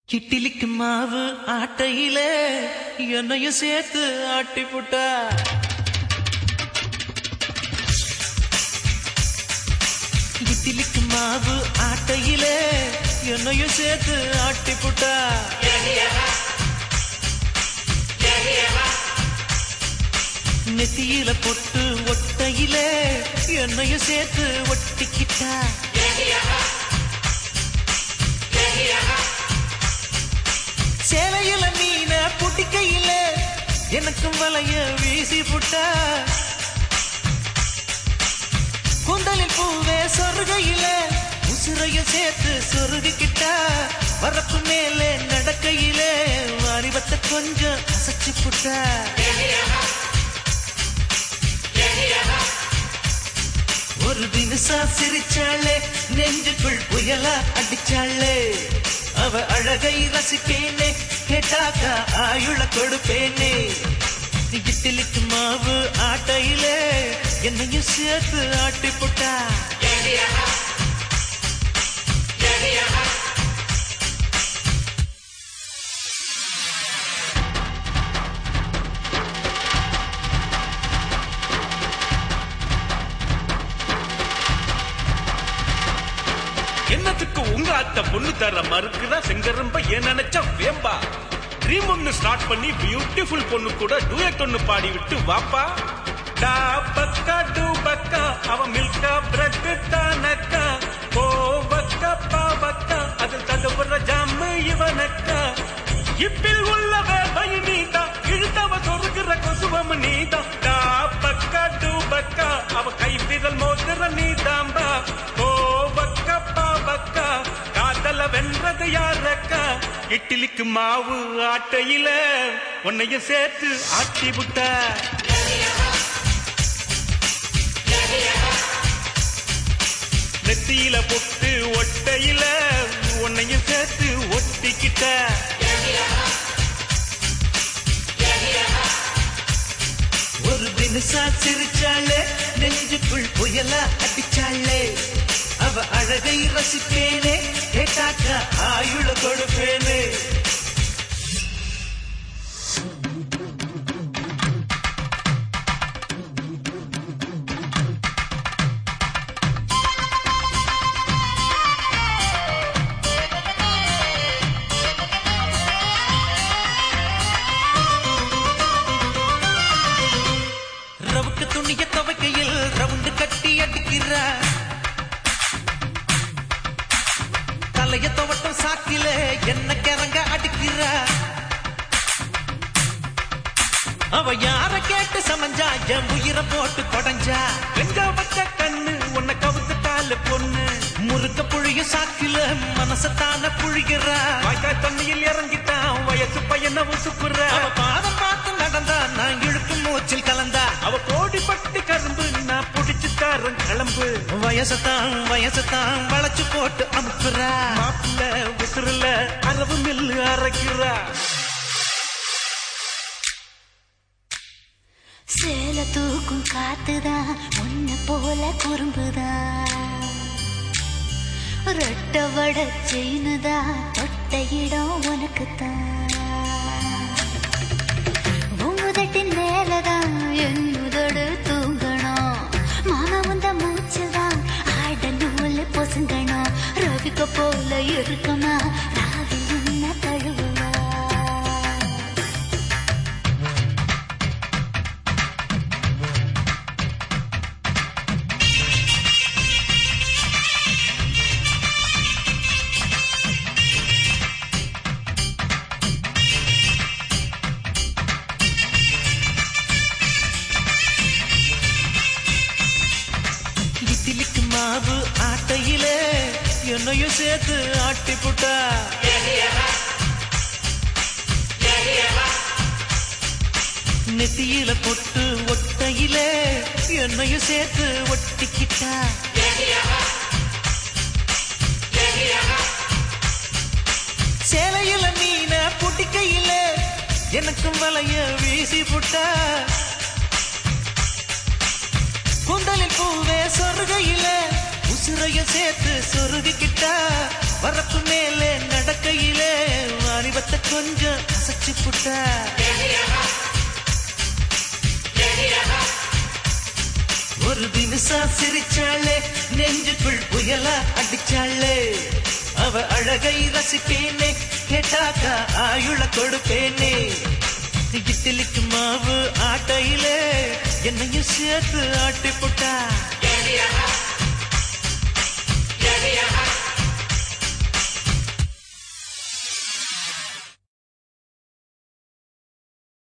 கிட்டிலிக்கு மாவு ஆட்டையில என்னையும் சேர்த்து ஆட்டி புட்டா இட்லிக்கு மாவு ஆட்டையில என்னையும் சேர்த்து ஆட்டி புட்டா நெத்தியில பொட்டு ஒட்டையில என்னையும் சேர்த்து ஒட்டிக்கிட்டா சேலையில மீன புட்டிக்கையில எனக்கும் வலைய வீசி புட்டா குந்தலில் பூவே சொருகையில உசுரைய சேர்த்து சொருகிக்கிட்டா வரப்பு மேலே நடக்கையிலே வாரிவத்தை கொஞ்சம் அசைச்சு புட்டா ஒரு தினசா சிரிச்சாளே நெஞ்சுக்குள் புயலா அடிச்சாளே அவ அழகை ரசிப்பேனே கேட்டாக்கா ஆயுள கொடுப்பேனே இட்லிக்கு மாவு ஆட்டையிலே என்னையும் சேர்த்து ஆட்டி போட்டா என்னத்துக்கு உங்க அத்தை பொண்ணு தர மறுக்குதா செங்கரம்ப ஏன் நினைச்சா வேம்பா ட்ரீம் ஒன்னு ஸ்டார்ட் பண்ணி பியூட்டிஃபுல் பொண்ணு கூட டூயட் ஒன்னு பாடி விட்டு வாப்பா டா பக்கா டூ பக்கா அவ மில்கா பிரெட் தானக்கா ஓ பக்கா பாவக்கா அதில் தகவற ஜாமு இவனக்கா இப்பில் உள்ளவே பயனீதா இழுத்தவ சொருகிற கொசுவம் நீதா டா பக்கா டூ பக்கா அவ கை விரல் மோதிர நீதாம்பா ஓ பக்கா பாவக்கா காதல வென்றது யாரக்கா இட்லிக்கு மாவு ஆட்டையில உன்னையும் சேர்த்து ஆட்டி விட்ட நெத்தியில பொட்டு ஒட்டையில உன்னையும் சேர்த்து ஒட்டிக்கிட்ட ஒரு தினசா சிரிச்சாளே நெஞ்சுக்குள் புயலா அடிச்சாளே அவ அழகை ரசிப்பேனே கேட்டாக்கா ஆயுள கொடுப்பேனே ரவுக்கு துணிய துவைக்கையில் ரவுண்டு கட்டி அடிக்கிறா தலைய துவட்டம் சாக்கில என்ன கிறங்க அடிக்கிறா அவ யார கேட்டு சமஞ்சா என் உயிரை போட்டு கொடைஞ்சா வெஞ்சா வச்ச கண்ணு உன்னை கவுத்துட்டால பொண்ணு முறுக்க புழிய சாக்கில மனசத்தான புழிகிறா வாய்க்காய் தண்ணியில் இறங்கிட்டான் வயசு பையனை உசுப்புற அவ பாதம் பார்த்து நடந்தா நான் இழுக்கும் மூச்சில் கலந்தா அவ கோடி பட்டு கரும்பு நான் புடிச்சு தாரன் கிளம்பு வயசத்தான் வயசத்தான் வளைச்சு போட்டு அமுக்குறா மாப்பிள்ள உசுருல அரவு மில்லு அரைக்கிறா சேல தூக்கும் காத்துதான் உன்ன போல குறும்புதான் ரெட்ட வட செயினுதான் தொட்ட இடம் உனக்குத்தான் உமுதட்டின் மேலதான் என் உதடு தூங்கணும் மாமா வந்த மூச்சுதான் ஆட நூல் பொசுங்கணும் ரவிக்க போல இருக்குமா ராவி என்ன தழுவுவா இட்லிக்கு மாவு ஆட்டையில என்னையும் சேர்த்து ஆட்டி புட்டா நெத்தியில பொட்டு ஒட்டையில என்னையும் சேர்த்து ஒட்டிக்கிட்டா சேலையில மீன புட்டிக்கையில எனக்கும் வலைய வீசி புட்டா குந்தலில் பூவே சொருகையில உசுரைய சேர்த்து சொருகிக்கிட்டா வரப்பு மேலே நடக்கையிலே கொஞ்சம் அசைச்சு புட்டா ஒரு தினசா சிரிச்சாளே நெஞ்சுக்குள் புயலா அடிச்சாளே அவ அழகை ரசிப்பேனே கேட்டாக்கா ஆயுள கொடுப்பேனே இட்லிக்கு மாவு ஆட்டையிலே என்னையும் சேர்த்து ஆட்டி புட்டா